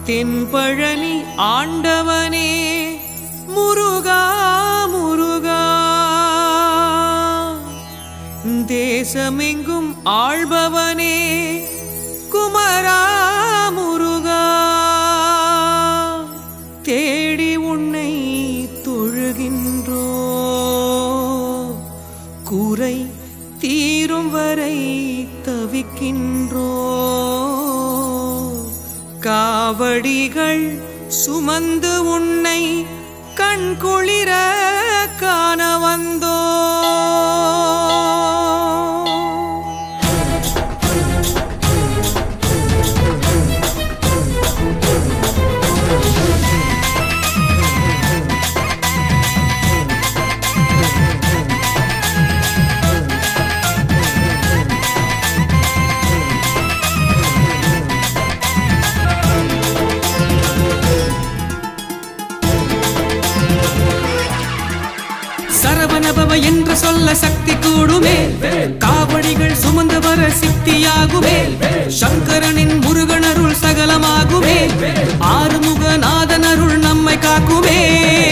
தென்பழனி ஆண்டவனே முருகா முருகா தேசமெங்கும் ஆள்பவனே குமரா முருகா தேடி உன்னை தொழுகின்றோ குறை தீரும் வரை தவிக்கின்றோ காவடிகள் சுமந்து உன்னை கண்குளிர காண வந்தோ சரவணபவ என்று சொல்ல சக்தி கூடுமே காவடிகள் சுமந்து வர சித்தியாகுமே சங்கரனின் முருகனருள் சகலமாகுமே ஆறுமுகநாதன் அருள் நம்மை காக்குமே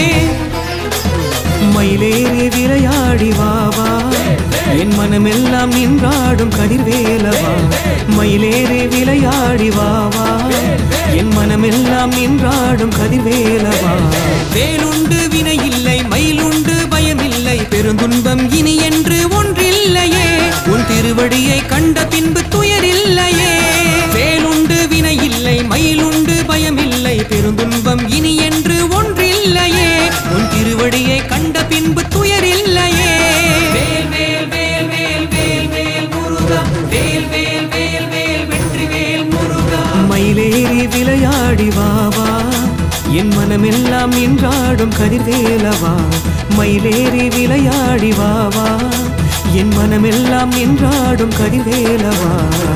மயிலேறி விளையாடி வா வா என் மனமெல்லாம் நின்றாடும் கதிர்வேலவா மயிலேறி விளையாடி வா வா என் மனமெல்லாம் நின்றாடும் கதிர்வேலவா வேலுண்டு வினை இல்லை மயிலுண்டு பயமில்லை பெருந்துன்பம் இனி என்று ஒன்றில்லையே உன் திருவடியை கண்ட பின்பு துயரில்லையே வேலுண்டு வினை இல்லை மயிலுண்டு பயமில்லை பெருந்துன்பம் இனி என்று ஒன்றில்லையே உன் திருவடியை கண்ட பின்பு துயரில்லையே வேல் வேல் வேல் வேல் வேல் வேல் முருகா வேல் வேல் வேல் வேல் வெற்றி வேல் முருகா மயிலேறி விளையாடி வா வா என் மனமெல்லாம் நின்றாடும் கதிர்வேலவா மயிலேறி விளையாடி வா வா என் மனமெல்லாம் நின்றாடும் கதிர்வேலவா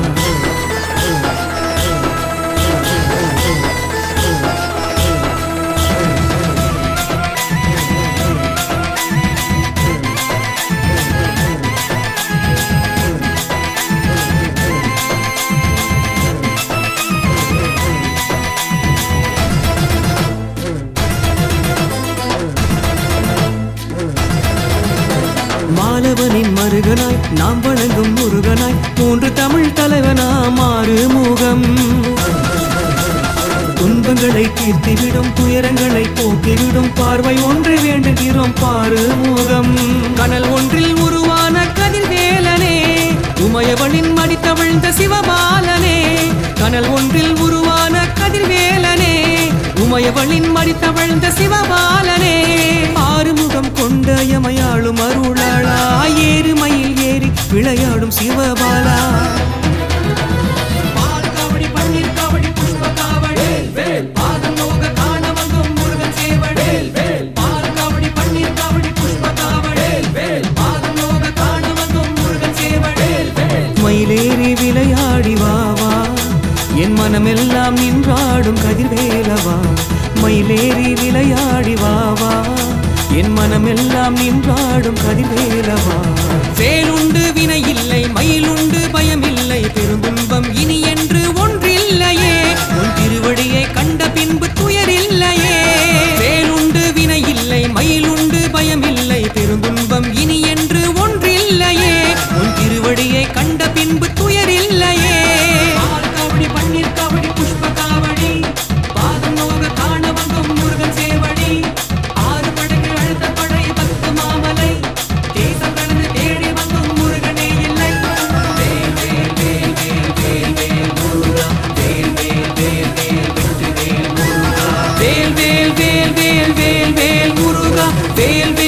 மாலவனின் மருகனாய் நாம் வணங்கும் முருகனாய் மூன்று தமிழ் தலைவனா மாறு முகம் துன்பங்களை தீர்த்திவிடும் துயரங்களை போக்கிவிடும் பார்வை ஒன்றை வேண்டுகிறோம் பாரு முகம் கனல் ஒன்றில் உருவான கதிர்வேலனே உமையவனின் மடித்தவிழ்ந்த சிவபாலனே கனல் ஒன்றில் உருவான கதிர்வேலனே உமையவளின் மடித்தவிழ்ந்த சிவபாலனே ஆறுமுகம் கொண்ட எமையாளும் அருளாளா ஏறுமயில் ஏறி விளையாடும் சிவபாலா பால் காவடி, பன்னீர் காவடி, புஷ்ப காவடி. பாதம் நோக காண வந்தோம் முருகன் சேவடி. பால் காவடி, பன்னீர் காவடி, புஷ்ப காவடி. பாதம் நோக காண வந்தோம் முருகன் சேவடி. மயிலேறி விளையாடி வா வா என் மனமெல்லாம் நின்றாடும் கதிர்வேலவா மயிலேறி விளையாடி வா வா என் மனமெல்லாம் நின்றாடும் கதிர்வேலவா வேலுண்டு வினை இல்லை மயிலுண்டு பயமில்லை பெருந்துன்பம் இனி என்று ஒன்றில்லையே உன் திருவடியை கண்ட பின்பு துயரில்லையே வேலுண்டு வினை இல்லை மயிலுண்டு பயமில்லை பெருந்துன்பம் இனி என்று ஒன்றில்லையே உன் திருவடியை கண்ட பின்பு துயரில்லையே பால் காவடி பன்னீர் காவடி புஷ்ப காவடி பாதம் நோக காண வந்தோம் முருகன் சேவடி ஆறு படகு அழுத்த படை பத்து மாமலை தேசம் கடந்து தேடி வந்தோம் முருகனே இல்லை வேல் வேல் வேல் வேல் வேல் வேல் முருகா வேல் வேல் வேல் வேல் வெற்றி வேல் முருகா வேல் வேல் வேல் வேல் வேல் வேல் முருகா வேல் வேல்